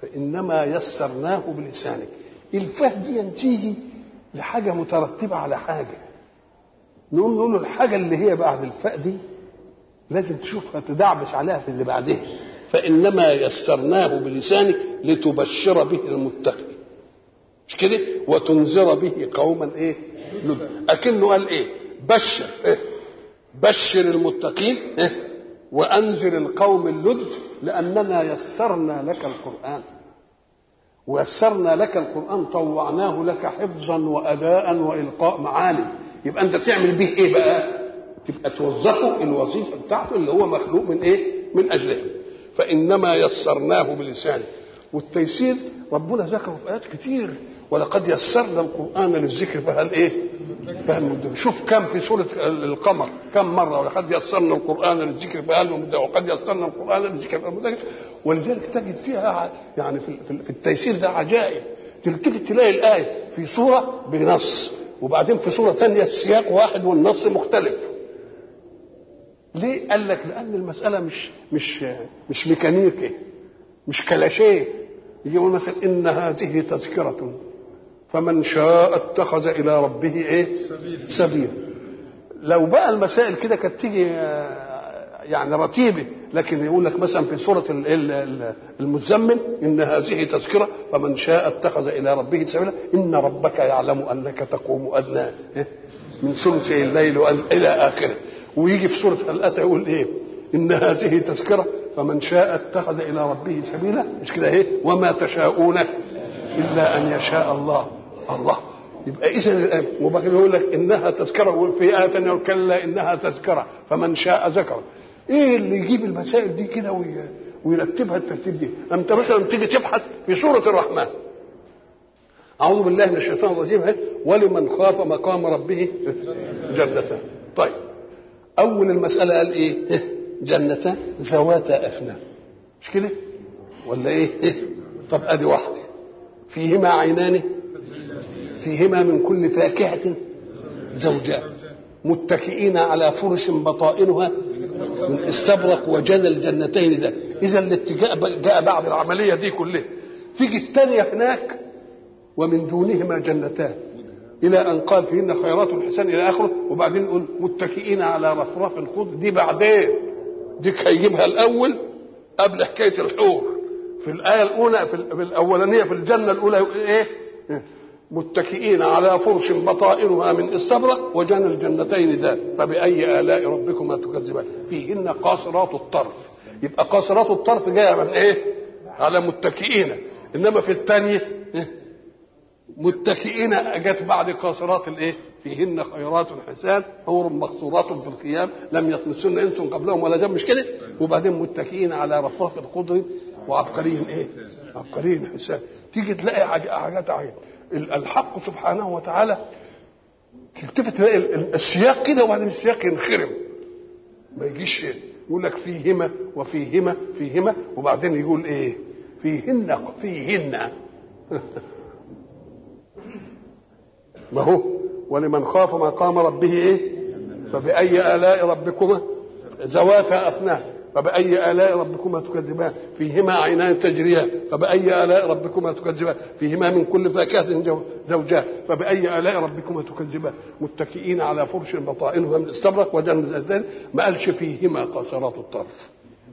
فانما يسرناه بلسانك الفه دي تيجي لحاجه مترتبه على حاجه نقوم نقول له الحاجه اللي هي بعد الفاء دي لازم تشوفها تدعبس عليها في اللي بعدها فانما يسرناه بلسانك لتبشر به المتقي مش كده وتنذر به قوما ايه لد اكنه قال ايه بشر إيه؟ بشر المتقين إيه؟ وانذر القوم اللد لاننا يسرنا لك القران ويسرنا لك القران طوعناه لك حفظا واداء والقاء معاني يبقى انت تعمل به ايه بقى تبقى توظفه الوظيفه بتاعته اللي هو مخلوق من ايه من اجلها فانما يسرناه بلسانه والتيسير ربنا ذكره في ايات كتير ولقد يسرنا القران للذكر فهل ايه فهل مدكر شوف كم في سوره القمر كم مره ولقد يسرنا القران للذكر فهل مدكر وقد يسرنا القران للذكر فهل مدكر ولذلك تجد فيها يعني في, في التيسير ده عجائب تلتفت تلاقي الايه في سوره بنص وبعدين في سوره ثانيه في سياق واحد والنص مختلف ليه قال لك لان المساله مش مش مش ميكانيكي مش كلاشيه يقول مثلا ان هذه تذكره فمن شاء اتخذ الى ربه ايه سبيلا لو بقى المسائل كده كانت تيجي يعني رتيبه لكن يقول لك مثلا في سوره المزمل ان هذه تذكره فمن شاء اتخذ الى ربه سبيلا ان ربك يعلم انك تقوم ادنى من ثلثي الليل الى اخره ويجي في سوره الاتى يقول ايه ان هذه تذكره فمن شاء اتخذ الى ربه سبيلا مش كده ايه وما تشاءون الا ان يشاء الله الله يبقى اذا وبعد يقول لك انها تذكره وفي ايه ثانيه كلا انها تذكره فمن شاء ذكر ايه اللي يجيب المسائل دي كده ويرتبها الترتيب دي انت مثلا تيجي تبحث في سوره الرحمن اعوذ بالله من الشيطان الرجيم ولمن خاف مقام ربه جنتان طيب اول المساله قال ايه جنتان ذواتا افنان مش كده ولا ايه, إيه؟ طب ادي واحده فيهما عينان فيهما من كل فاكهه زوجان متكئين على فرش بطائنها من استبرق وجنى الجنتين ده اذا الاتجاء جاء بعد العمليه دي كلها تيجي الثانيه هناك ومن دونهما جنتان الى ان قال فيهن خيرات حسان الى اخره وبعدين يقول متكئين على رفرف خضر دي بعدين دي هيجيبها الاول قبل حكايه الحور في الايه الاولى في الاولانيه في الجنه الاولى يقول ايه متكئين على فرش بطائنها من استبرق وجنى الجنتين ذات فباي الاء ربكما تكذبان فيهن قاصرات الطرف يبقى قاصرات الطرف جايه من ايه على متكئين انما في الثانيه متكئين جت بعد قاصرات الايه فيهن خيرات حسان حور مقصورات في الخيام لم يطمسن انس قبلهم ولا جن مش كده وبعدين متكئين على رفرف خضر وعبقري ايه عبقري حسان تيجي تلاقي حاجات عجيبه الحق سبحانه وتعالى تلتفت تلاقي السياق كده وبعدين السياق ينخرم ما يجيش يقول لك فيهما وفيهما فيهما وبعدين يقول ايه فيهن فيهن ما هو ولمن خاف مقام ربه ايه فبأي آلاء ربكما ذواتا أفنان فبأي آلاء ربكما تكذبان فيهما عينان تجريان فبأي آلاء ربكما تكذبان فيهما من كل فاكهة زوجان فبأي آلاء ربكما تكذبان متكئين على فرش بطائنها من استبرق وجنة ما قالش فيهما قاصرات الطرف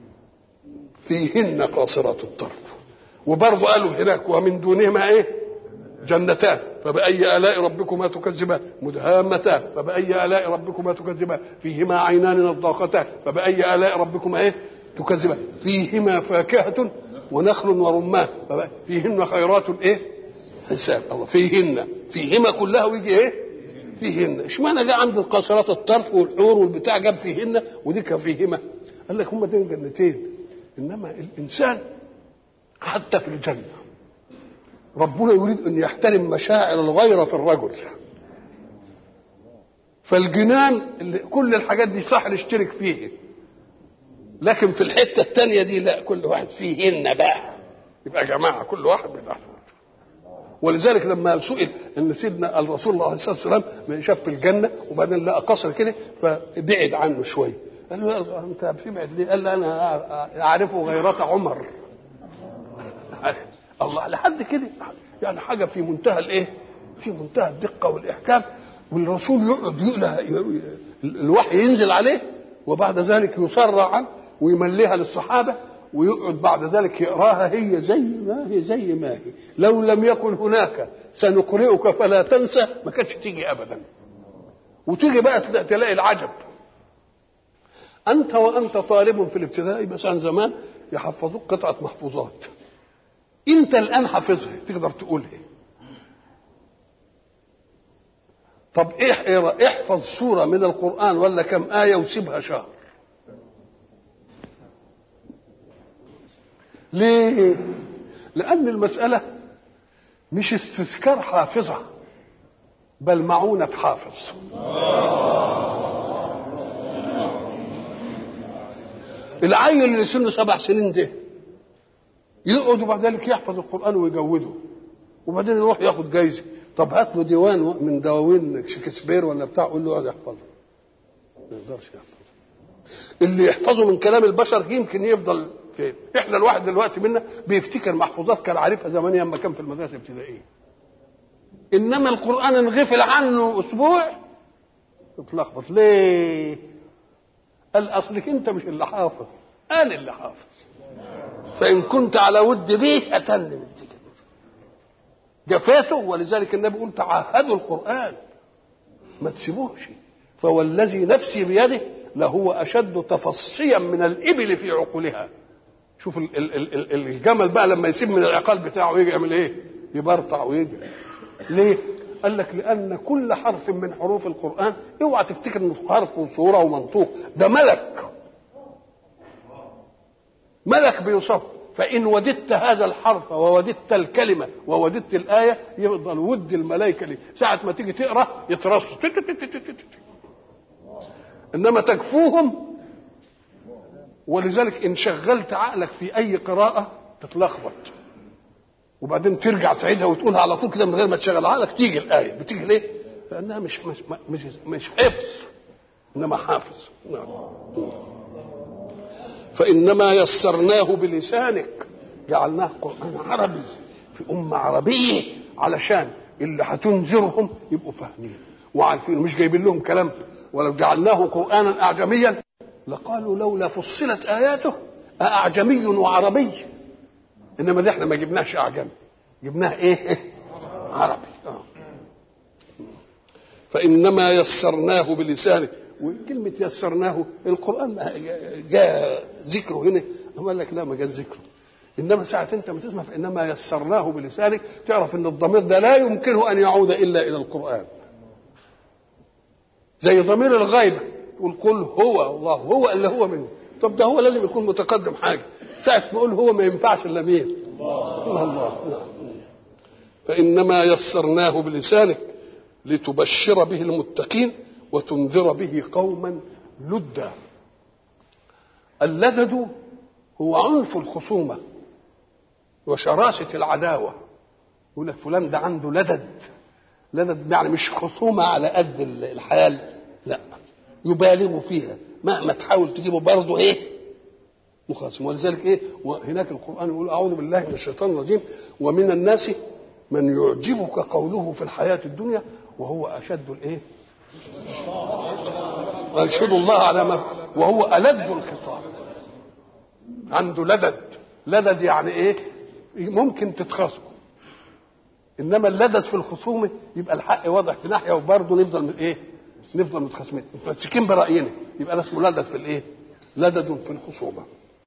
فيهن قاصرات الطرف وبرضه قالوا هناك ومن دونهما ايه جنتان فبأي آلاء ربكما تكذبان مدهامتان فبأي آلاء ربكما تكذبان فيهما عينان نضاقتان فبأي آلاء ربكما ايه تكذبان فيهما فاكهة ونخل ورمان فيهن خيرات ايه حساب الله فيهن فيهما كلها ويجي ايه فيهن اشمعنى جاء عند القاصرات الطرف والحور والبتاع جاب فيهن ودي كان فيهما قال لك هما دول جنتين انما الانسان حتى في الجنه ربنا يريد ان يحترم مشاعر الغيره في الرجل فالجنان اللي كل الحاجات دي صح نشترك فيه لكن في الحته الثانيه دي لا كل واحد فيهن بقى يبقى جماعه كل واحد بتاعه ولذلك لما سئل ان سيدنا الرسول الله عليه الصلاه والسلام شاف في الجنه وبعدين لقى قصر كده فبعد عنه شويه قال له انت بتبعد ليه؟ قال له انا اعرفه غيرة عمر الله لحد كده يعني حاجه في منتهى الايه في منتهى الدقه والاحكام والرسول يقعد يقلها الوحي ينزل عليه وبعد ذلك يسرع عنه ويمليها للصحابه ويقعد بعد ذلك يقراها هي زي ما هي زي ما هي لو لم يكن هناك سنقرئك فلا تنسى ما كانتش تيجي ابدا وتيجي بقى تلاقي العجب انت وانت طالب في الابتدائي مثلا زمان يحفظوك قطعه محفوظات انت الان حافظها تقدر تقولها طب ايه احفظ سوره من القران ولا كم ايه وسيبها شهر ليه لان المساله مش استذكار حافظه بل معونه حافظ العيل اللي سنه سبع سنين ده يقعد وبعد ذلك يحفظ القران ويجوده وبعدين يروح ياخد جايزه طب هات له ديوان من دواوين شكسبير ولا بتاع قول له اقعد يحفظه ما يقدرش يحفظه اللي يحفظه من كلام البشر يمكن يفضل فين احنا الواحد دلوقتي منا بيفتكر محفوظات كان عارفها زمان لما كان في المدرسه الابتدائيه انما القران انغفل عنه اسبوع اتلخبط ليه قال اصلك انت مش اللي حافظ انا اللي حافظ فان كنت على ود به اتن من جفاته ولذلك النبي يقول تعهدوا القران ما تسيبوهش فوالذي نفسي بيده لهو اشد تفصيا من الابل في عقولها شوف ال ال ال الجمل بقى لما يسيب من العقال بتاعه يجي يعمل ايه يبرطع ويجي ليه قال لك لان كل حرف من حروف القران اوعى تفتكر انه حرف وصوره ومنطوق ده ملك ملك بيوصف فان وددت هذا الحرف ووددت الكلمه ووددت الايه يفضل ود الملائكه ليه ساعه ما تيجي تقرا يترصوا انما تكفوهم ولذلك ان شغلت عقلك في اي قراءه تتلخبط وبعدين ترجع تعيدها وتقولها على طول كده من غير ما تشغل عقلك تيجي الايه بتيجي ليه؟ لانها مش مش مش, مش حفظ انما حافظ نعم فانما يسرناه بلسانك جعلناه قران عربي في امه عربيه علشان اللي هتنذرهم يبقوا فاهمين وعارفين مش جايبين لهم كلام ولو جعلناه قرانا اعجميا لقالوا لولا فصلت اياته اعجمي وعربي انما ده احنا ما جبناش اعجمي جبناه ايه عربي آه. فانما يسرناه بلسانك وكلمة يسرناه القرآن جاء ذكره هنا قال لك لا ما جاء ذكره إنما ساعة أنت ما تسمع فإنما يسرناه بلسانك تعرف أن الضمير ده لا يمكنه أن يعود إلا إلى القرآن زي ضمير الغيبة يقول قل هو الله هو اللي هو منه طب ده هو لازم يكون متقدم حاجة ساعة ما أقول هو ما ينفعش إلا مين الله الله نعم فإنما يسرناه بلسانك لتبشر به المتقين وتنذر به قوما لدا اللدد هو عنف الخصومة وشراسة العداوة يقول لك فلان ده عنده لدد لدد يعني مش خصومة على قد الحياة لا يبالغ فيها مهما تحاول تجيبه برضه ايه مخاصم ولذلك ايه وهناك القرآن يقول أعوذ بالله من الشيطان الرجيم ومن الناس من يعجبك قوله في الحياة الدنيا وهو أشد الايه ويشهد الله على ما وهو ألد الخطاب عنده لدد لدد يعني ايه ممكن تتخاصموا انما اللدد في الخصومه يبقى الحق واضح في ناحيه وبرضه نفضل من ايه نفضل متخاصمين متمسكين براينا يبقى ده اسمه لدد في الايه لدد في الخصومه